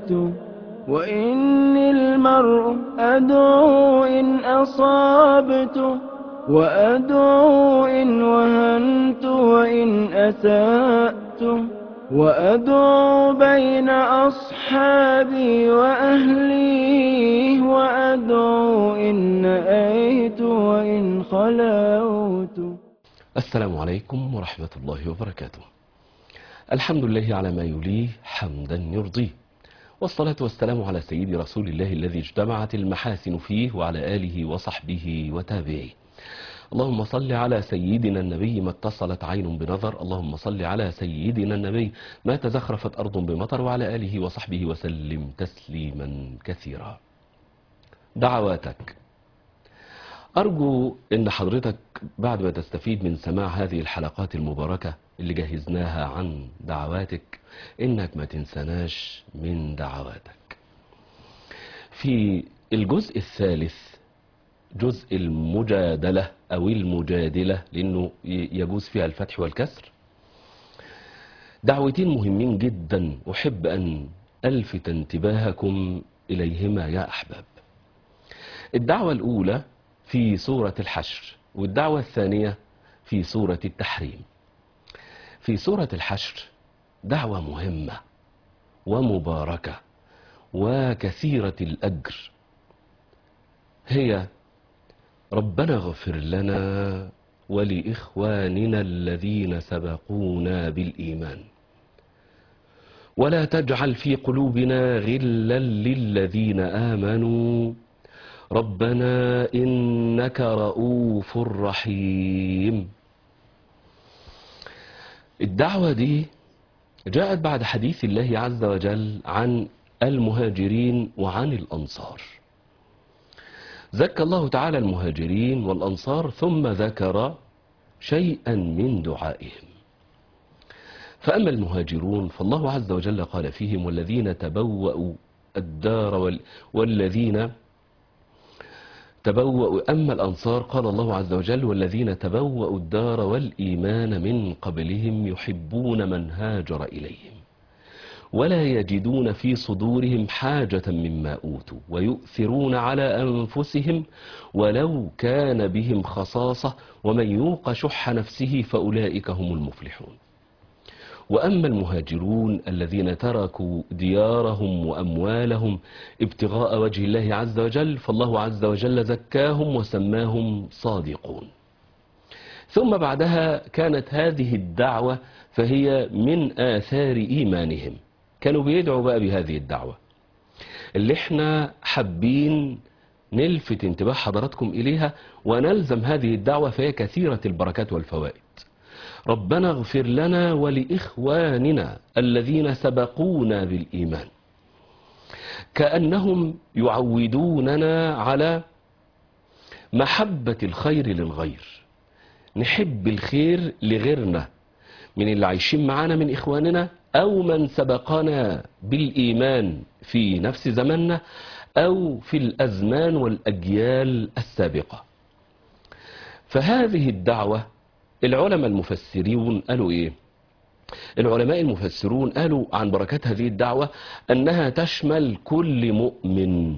أسأت وإني المرء أدعو إن أصابت وأدعو إن وهنت وإن أسأت وأدعو بين أصحابي وأهلي وأدعو إن نأيت وإن خلوت السلام عليكم ورحمة الله وبركاته الحمد لله على ما يليه حمدا يرضيه والصلاة والسلام على سيد رسول الله الذي اجتمعت المحاسن فيه وعلى آله وصحبه وتابعيه اللهم صل على سيدنا النبي ما اتصلت عين بنظر اللهم صل على سيدنا النبي ما تزخرفت أرض بمطر وعلى آله وصحبه وسلم تسليما كثيرا دعواتك أرجو أن حضرتك بعد ما تستفيد من سماع هذه الحلقات المباركة اللي جهزناها عن دعواتك إنك ما تنسناش من دعواتك في الجزء الثالث جزء المجادلة أو المجادلة لأنه يجوز فيها الفتح والكسر دعوتين مهمين جدا أحب أن ألفت انتباهكم إليهما يا أحباب الدعوة الأولى في سورة الحشر والدعوة الثانية في سورة التحريم في سورة الحشر دعوة مهمة ومباركة وكثيرة الأجر هي ربنا اغفر لنا ولإخواننا الذين سبقونا بالإيمان ولا تجعل في قلوبنا غلا للذين آمنوا ربنا إنك رؤوف رحيم الدعوة دي جاءت بعد حديث الله عز وجل عن المهاجرين وعن الأنصار زكى الله تعالى المهاجرين والأنصار ثم ذكر شيئا من دعائهم فأما المهاجرون فالله عز وجل قال فيهم والذين تبوأوا الدار وال والذين تبوأوا أما الأنصار قال الله عز وجل والذين تبوأوا الدار والإيمان من قبلهم يحبون من هاجر إليهم ولا يجدون في صدورهم حاجة مما أوتوا ويؤثرون على أنفسهم ولو كان بهم خصاصة ومن يوق شح نفسه فأولئك هم المفلحون وأما المهاجرون الذين تركوا ديارهم وأموالهم ابتغاء وجه الله عز وجل فالله عز وجل زكاهم وسماهم صادقون ثم بعدها كانت هذه الدعوة فهي من آثار إيمانهم كانوا بيدعوا بقى بهذه الدعوة اللي احنا حابين نلفت انتباه حضراتكم إليها ونلزم هذه الدعوة فهي كثيرة البركات والفوائد ربنا اغفر لنا ولإخواننا الذين سبقونا بالإيمان كأنهم يعودوننا على محبة الخير للغير نحب الخير لغيرنا من اللي عايشين معانا من إخواننا أو من سبقنا بالإيمان في نفس زماننا أو في الأزمان والأجيال السابقة فهذه الدعوة العلماء المفسرون قالوا إيه العلماء المفسرون قالوا عن بركات هذه الدعوة أنها تشمل كل مؤمن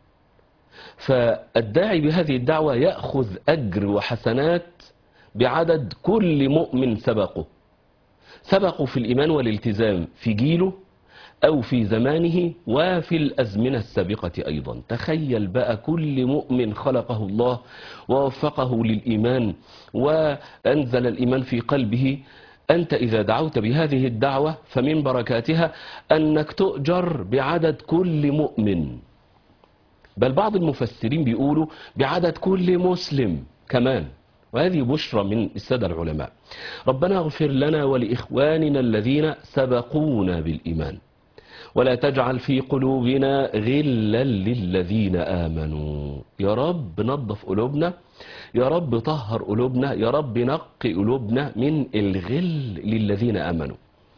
فالداعي بهذه الدعوة يأخذ أجر وحسنات بعدد كل مؤمن سبقه سبقوا في الإيمان والالتزام في جيله أو في زمانه وفي الأزمنة السابقة أيضا تخيل بقى كل مؤمن خلقه الله ووفقه للإيمان وأنزل الإيمان في قلبه أنت إذا دعوت بهذه الدعوة فمن بركاتها أنك تؤجر بعدد كل مؤمن بل بعض المفسرين بيقولوا بعدد كل مسلم كمان وهذه بشرى من السادة العلماء ربنا اغفر لنا ولإخواننا الذين سبقونا بالإيمان ولا تجعل في قلوبنا غلا للذين آمنوا يا رب نظف قلوبنا يا رب طهر قلوبنا يا رب نقي قلوبنا من الغل للذين آمنوا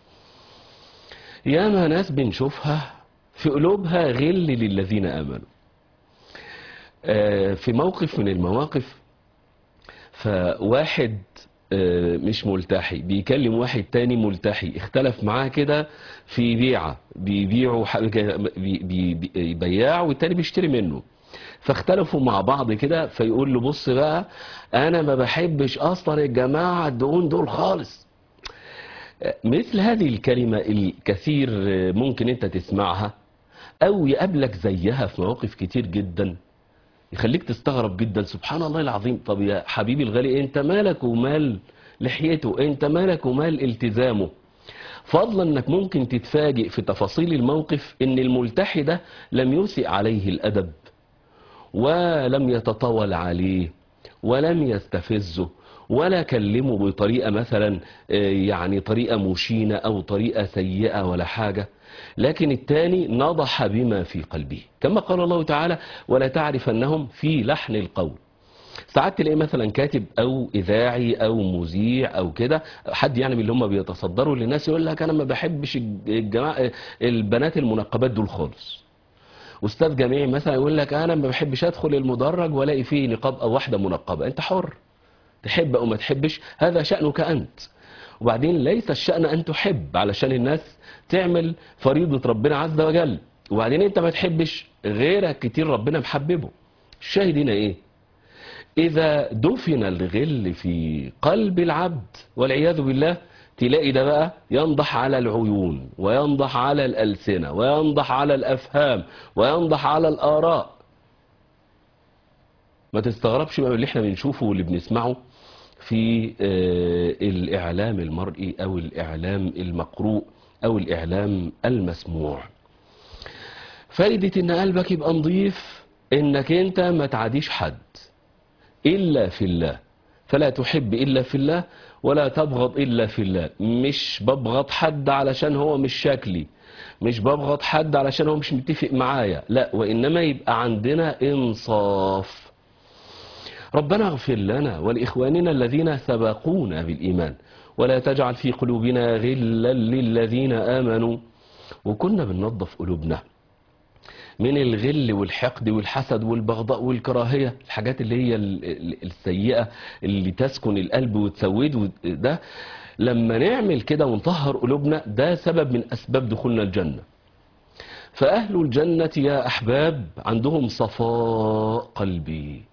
ياما ناس بنشوفها في قلوبها غل للذين آمنوا آه، في موقف من المواقف فواحد آه، مش ملتحي بيكلم واحد تاني ملتحي اختلف معاه كده في بيعة بيبيعوا حاجة بي- بي- بي- بياع والتاني بيشتري منه فاختلفوا مع بعض كده فيقول له بص بقى انا ما بحبش اصلا الجماعة الدهون دول خالص مثل هذه الكلمة الكثير ممكن انت تسمعها او يقابلك زيها في مواقف كتير جدا يخليك تستغرب جدا سبحان الله العظيم طب يا حبيبي الغالي انت مالك ومال لحيته انت مالك ومال التزامه فضلا انك ممكن تتفاجئ في تفاصيل الموقف ان الملتحي ده لم يسئ عليه الادب ولم يتطاول عليه ولم يستفزه ولا كلمه بطريقة مثلا آه، يعني طريقة مشينة أو طريقة سيئة ولا حاجة لكن الثاني نضح بما في قلبه كما قال الله تعالى ولا تعرف أنهم في لحن القول ساعات تلاقي مثلا كاتب او اذاعي او مذيع او كده حد يعني من اللي هم بيتصدروا للناس يقول لك انا ما بحبش الجماعه البنات المنقبات دول خالص استاذ جامعي مثلا يقول لك انا ما بحبش ادخل المدرج والاقي فيه نقاب او واحده منقبه انت حر تحب او ما تحبش هذا شانك انت وبعدين ليس الشأن أن تحب علشان الناس تعمل فريضة ربنا عز وجل وبعدين أنت ما تحبش غيرك كتير ربنا محببه الشاهد هنا إيه إذا دفن الغل في قلب العبد والعياذ بالله تلاقي ده بقى ينضح على العيون وينضح على الألسنة وينضح على الأفهام وينضح على الآراء ما تستغربش بقى من اللي احنا بنشوفه واللي بنسمعه في آه، الإعلام المرئي أو الإعلام المقروء أو الإعلام المسموع فايدة إن قلبك يبقى نظيف إنك أنت ما تعاديش حد إلا في الله فلا تحب إلا في الله ولا تبغض إلا في الله مش ببغض حد علشان هو مش شكلي مش ببغض حد علشان هو مش متفق معايا لا وإنما يبقى عندنا إنصاف ربنا اغفر لنا ولإخواننا الذين سبقونا بالإيمان ولا تجعل في قلوبنا غلا للذين آمنوا وكنا بننظف قلوبنا من الغل والحقد والحسد والبغضاء والكراهية الحاجات اللي هي ال- ال- السيئة اللي تسكن القلب وتسوده ده لما نعمل كده ونطهر قلوبنا ده سبب من أسباب دخولنا الجنة فأهل الجنة يا أحباب عندهم صفاء قلبي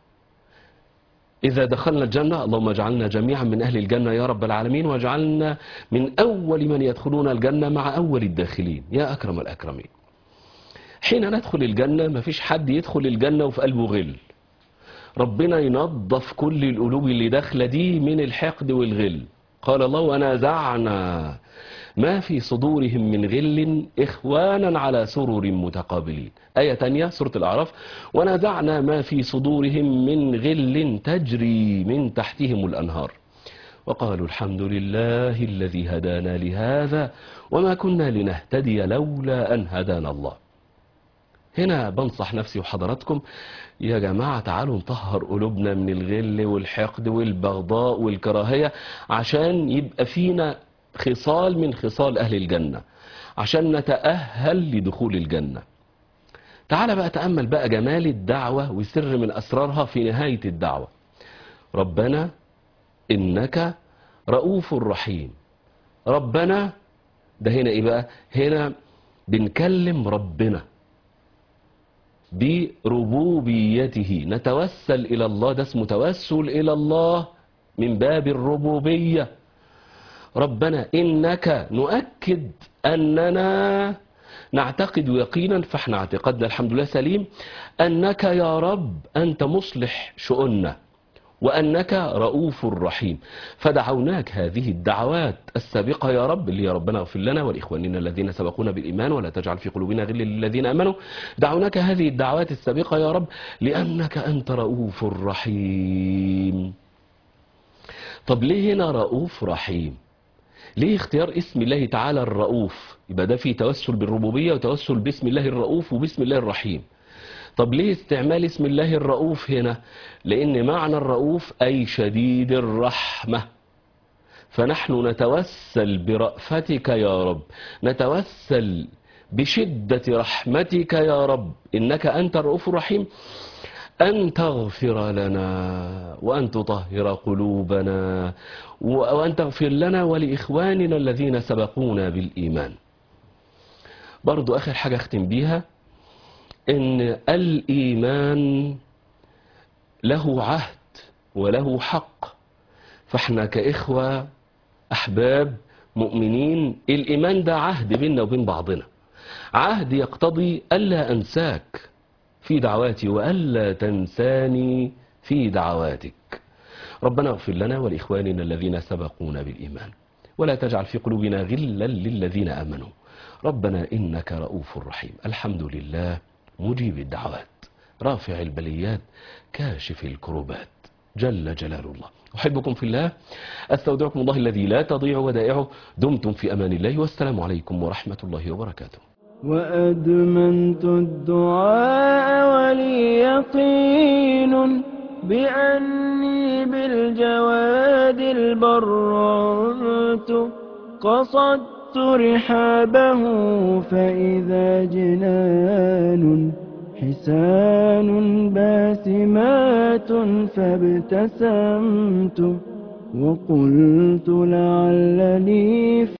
إذا دخلنا الجنة اللهم اجعلنا جميعا من أهل الجنة يا رب العالمين واجعلنا من أول من يدخلون الجنة مع أول الداخلين يا أكرم الأكرمين حين ندخل الجنة مفيش حد يدخل الجنة وفي قلبه غل ربنا ينظف كل القلوب اللي داخلة دي من الحقد والغل قال الله ونازعنا ما في صدورهم من غل إخوانا على سرر متقابلين آية تانية سورة الأعراف ونازعنا ما في صدورهم من غل تجري من تحتهم الأنهار وقالوا الحمد لله الذي هدانا لهذا وما كنا لنهتدي لولا أن هدانا الله هنا بنصح نفسي وحضراتكم يا جماعة تعالوا نطهر قلوبنا من الغل والحقد والبغضاء والكراهية عشان يبقى فينا خصال من خصال أهل الجنة عشان نتأهل لدخول الجنة تعال بقى تأمل بقى جمال الدعوة وسر من أسرارها في نهاية الدعوة ربنا إنك رؤوف رحيم ربنا ده هنا إيه بقى هنا بنكلم ربنا بربوبيته نتوسل إلى الله ده اسمه توسل إلى الله من باب الربوبية ربنا إنك نؤكد أننا نعتقد يقينا فاحنا اعتقدنا الحمد لله سليم أنك يا رب أنت مصلح شؤوننا وأنك رؤوف رحيم فدعوناك هذه الدعوات السابقة يا رب اللي يا ربنا اغفر لنا والإخواننا الذين سبقونا بالإيمان ولا تجعل في قلوبنا غل للذين آمنوا دعوناك هذه الدعوات السابقة يا رب لأنك أنت رؤوف رحيم طب ليه هنا رؤوف رحيم ليه اختيار اسم الله تعالى الرؤوف يبقى ده فيه توسل بالربوبية وتوسل باسم الله الرؤوف وباسم الله الرحيم طب ليه استعمال اسم الله الرؤوف هنا لأن معنى الرؤوف أي شديد الرحمة فنحن نتوسل برأفتك يا رب نتوسل بشدة رحمتك يا رب إنك أنت الرؤوف الرحيم أن تغفر لنا وأن تطهر قلوبنا وأن تغفر لنا ولإخواننا الذين سبقونا بالإيمان برضو آخر حاجة أختم بيها إن الإيمان له عهد وله حق فاحنا كإخوة أحباب مؤمنين الإيمان ده عهد بيننا وبين بعضنا عهد يقتضي ألا أنساك في دعواتي وألا تنساني في دعواتك ربنا اغفر لنا ولإخواننا الذين سبقونا بالإيمان ولا تجعل في قلوبنا غلا للذين آمنوا ربنا إنك رؤوف رحيم الحمد لله مجيب الدعوات رافع البليات كاشف الكروبات جل جلال الله أحبكم في الله أستودعكم الله الذي لا تضيع ودائعه دمتم في أمان الله والسلام عليكم ورحمة الله وبركاته وأدمنت الدعاء ولي يقين بأني بالجواد البررت قصدت رحابه فإذا جنان حسان باسمات فابتسمت وقلت لعلني